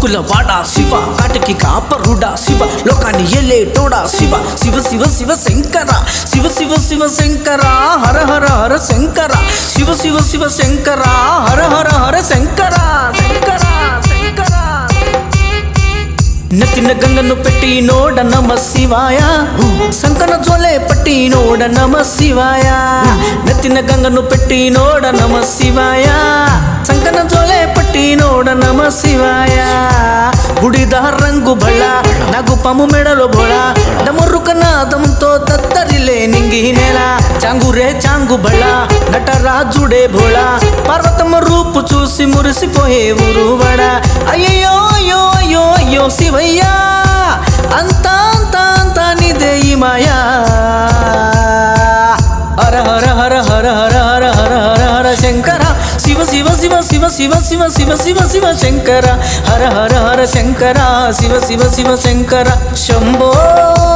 చిక్కుల వాడ శివ కాటికి కాపరుడా శివ లోకాన్ని ఏలేటోడా శివ శివ శివ శివ శంకర శివ శివ శివ శంకర హర హర హర శంకర శివ శివ శివ శంకర హర హర హర శంకర శంకర శంకర నెత్తిన గంగను పెట్టి నోడ నమ శివాయ సంకన జోలే పట్టి నోడ నమ శివాయ నెత్తిన గంగను పెట్టి నోడ నమ శివాయ సంకన జోలే పట్టి నోడ నమ శివాయ బుడిద రంగు బళ్ళ నగు పము మెడలో బోళ డమరుక నాదంతో తత్తరిలే నింగి నేల చాంగురే చాంగు బళ్ళ నటరాజుడే భోళ పార్వతమ్మ రూపు చూసి మురిసిపోయే ఊరువడ అయ్యయ్యో అయ్యో అయ్యో అయ్యో శివయ్యా అంత అంత అంత నిదే ఈ మాయా హర హర హర హర హర హర హర హర హర శంకర శివ శివ శివ శివ శివ శివ శివ శివ శివ శంకర హర హర హర శంకర శివ శివ శివ శంకర శంభో